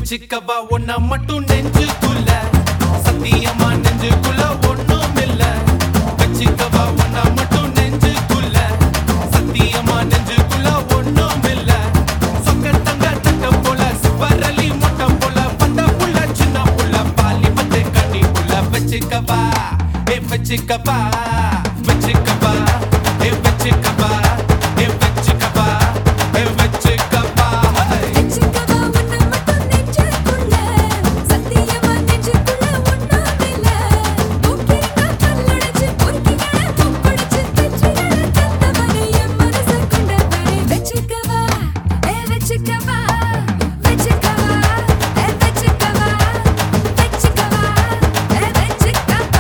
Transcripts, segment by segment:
வச்சுக்கவா ஒன்ன மட்டும் நெஞ்சுக்குள்ள சத்தியமா நெஞ்சுக்குள்ள ஒண்ணும் இல்ல வச்சுக்கவா ஒன்ன மட்டும் நெஞ்சுக்குள்ள சத்தியமா நெஞ்சுக்குள்ள ஒண்ணும் இல்ல சொக்க தங்க தட்ட போல சிவரலி முட்டை போல பந்த புள்ள சின்ன புள்ள பாலி பத்து கட்டி புள்ள வச்சுக்கவா ஏ வச்சுக்கவா வச்சுக்கவா ஏ வச்சுக்கவா ஏ வச்சுக்கவா ஏ வச்சுக்கவா ஹே. வெச்சுக்கவா உன்னை மட்டும் நெஞ்சுக்குள்ள சத்தியமா நெஞ்சுக்குள்ள ஒண்ணாமில்ல போக்கிரிங்க கல்லடைச்சு பொறுக்கிங்கள முப்படிச்சு வெற்றிகளை தந்தவனே என் மனசை கொண்டவனே வெச்சுக்கவா ஏ வெச்சுக்கவா வெச்சுக்கவா ஏ வெச்சுக்கவா வெச்சுக்கவா ஏ வெச்சுக்கவா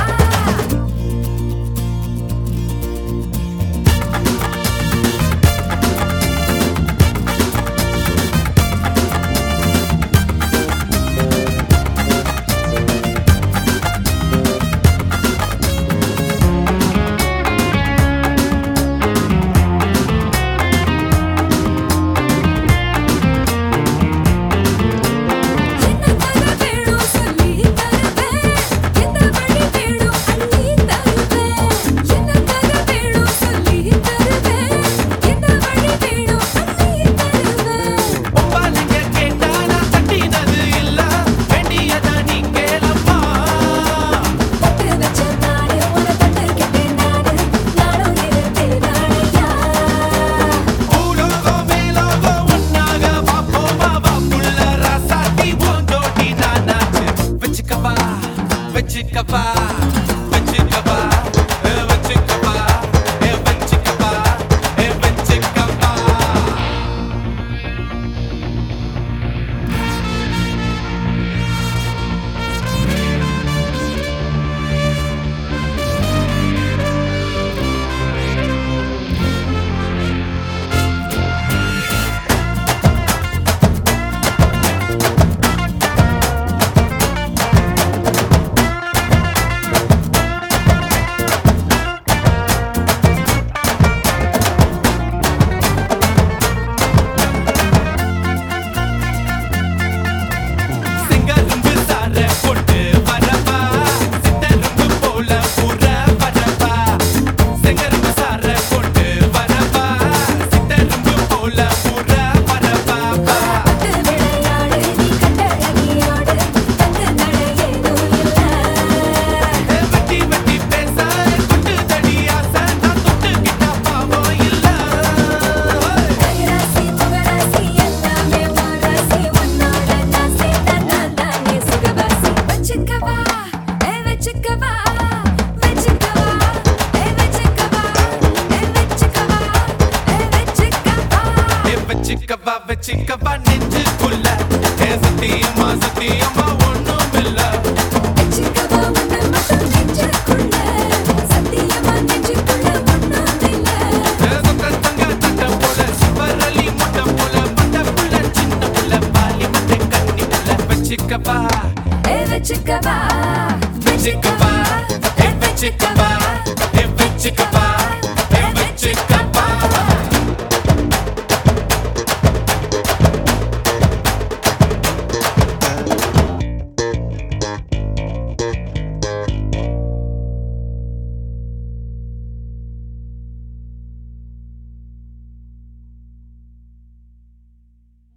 என்ன கதை வேணும் சொல்லி தருவேன் எந்த வழி வேணும் அள்ளி தருவேன் என்ன கதை வேணும் சொல்லி தருவேன் எந்த வழி வேணும் அள்ளி தருவேன் ஒப்பாளைய கேட்டா நான் கட்டினது இல்ல வேண்டியத நீ கேளப்பா பட்டு வச்ச நாடு உன தட்டுக்கிட்டேன் நாடு நானும் இருப்பேன் நாளையா பூலோகம் மேலோகம் ஒன்னாக பாப்போமா வாப்புள்ள ராசாத்தி ஓஞ்சோடி நானாச்சு வச்சுக்கவா வச்சுக்கவா வச்சுக்கவா ஏ வச்சுக்கவா ஏ வச்சுக்கவா ஏ வச்சுக்கவா சிங்கரும்பு சார போட்டு வரவா சித்தரும்பு போல புற வரவா சிங்கரும்பு சார போட்டு வரவா சித்தரும்பு போல புற வரவா பட்டு விளையாடு நீ கட்டழகியாடு தங்க நடை ஏதும் இல்லை வெட்டி வெட்டி பேச குட்டு தடி ஆசை நான் தொட்டுக்கிட்ட பாவம் இல்ல கைராசி புகராசி எல்லாமே மாராசி உன்னோட நான் சேர்ந்த நான் தானே சுகவாசி வச்சுக்கவா ஏ வச்சுக்கவா வச்சுக்கவா ஏ வச்சுக்கவா ஏ வச்சுக்கவா ஏ வச்சுக்கவா ஏ வச்சுக்கவா வச்சுக்கவா நெஞ்சுக்குள்ள ஏ சத்தியமா சத்தியமா ஒண்ணும் இல்ல வச்சுக்கவா உன்னை மட்டும் நெஞ்சுக்குள்ள சத்தியமா நெஞ்சுக்குள்ள ஒண்ணாமில்ல ஏ சொக்க தங்க தட்ட போல சிவரலி முட்டை போல பட்ட புள்ள சின்ன புள்ள பாலி மட்டை கண்ணி புள்ள வச்சுக்கவா ஏ வச்சுக்கவா வச்சுக்கவா ஏ வச்சுக்கவா